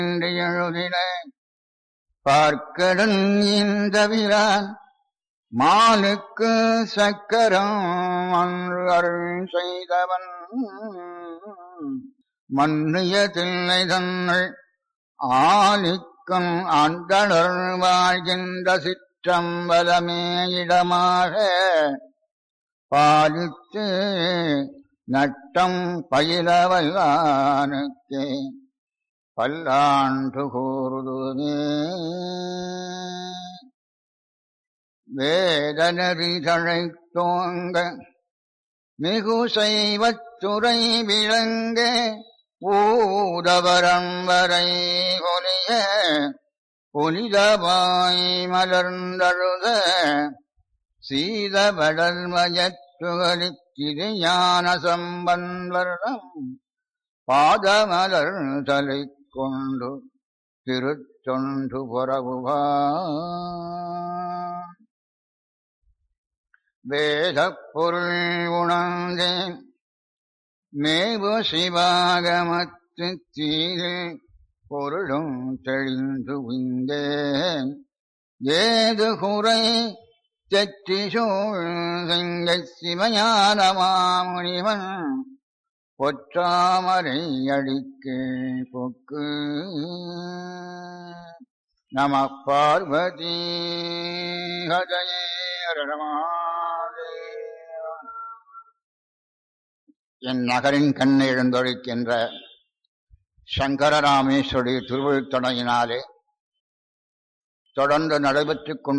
என்று எழுதின பார்க்கடன் இந்த விரான் மாலுக்கு சக்கரம் அன்று அருள் செய்தவன் மன்னிய தில்லை தன்னை ஆலிக்கும் அந்தணர் வாழ்கின்ற சிற்றம்பலமே இடமாக பாலித்து நட்டம் பயிலவல்லானுக்கே பல்லாண்டு கூறுதுமே வேதனறி தழைத்தோங்க மிகு செய்வத்துறை விளங்க ஊதவரம் வரை ஒலிய புனிதமாய் மலர்ந்தழுத சீதவடல்மயத்துகளித்திரு ஞான சம்பன்வரம் பாதமலர் தலை கொண்டு திருத்தொண்டு புறவுவா வேதப் பொருள் உணர்ந்தேன் மேவு சிவாகமத்து தீரு பொருளும் தெளிந்து விந்தேன் ஏது குறை தெற்றி சூழ் செங்கை சிவஞான மாமுனிவன் பொற்றாமரை அடிக்கு பொக்கு நம பார்வதி ஹதயே ரமாதேவா என் நகரின் கண்ணை எழுந்தொழிக்கின்ற சங்கரராமேஸ்வரி திருவிழுத்தணையினாலே தொடர்ந்து நடைபெற்றுக் கொண்டு